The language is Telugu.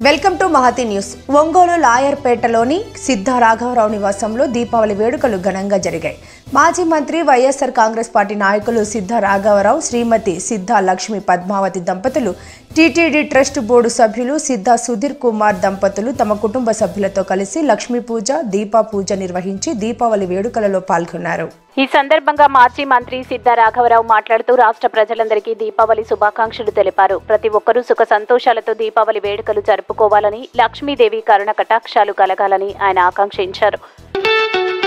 welcome to Mahathi news Ongole లాయర్పేటలోని సిద్ధ రాఘవరావు నివాసంలో దీపావళి వేడుకలు ఘనంగా జరిగాయి మాజీ మంత్రి వైఎస్ఆర్ కాంగ్రెస్ పార్టీ నాయకులు సిద్ధ రాఘవరావు శ్రీమతి సిద్ధ లక్ష్మి పద్మావతి దంపతులు టీటీడీ ట్రస్ట్ బోర్డు సభ్యులు సిద్ధ సుధీర్ కుమార్ దంపతులు తమ కుటుంబ సభ్యులతో కలిసి లక్ష్మీ పూజ దీపా పూజ నిర్వహించి దీపావళి వేడుకలలో పాల్గొన్నారు ఈ సందర్భంగా మాజీ మంత్రి సిద్ధ రాఘవరావు మాట్లాడుతూ రాష్ట్ర ప్రజలందరికీ దీపావళి శుభాకాంక్షలు తెలిపారు ప్రతి ఒక్కరూ సుఖ సంతోషాలతో దీపావళి వేడుకలు జరుపుకోవాలని లక్ష్మీదేవి కరుణ కటాక్షాలు కలగాలని ఆయన ఆకాంక్షించారు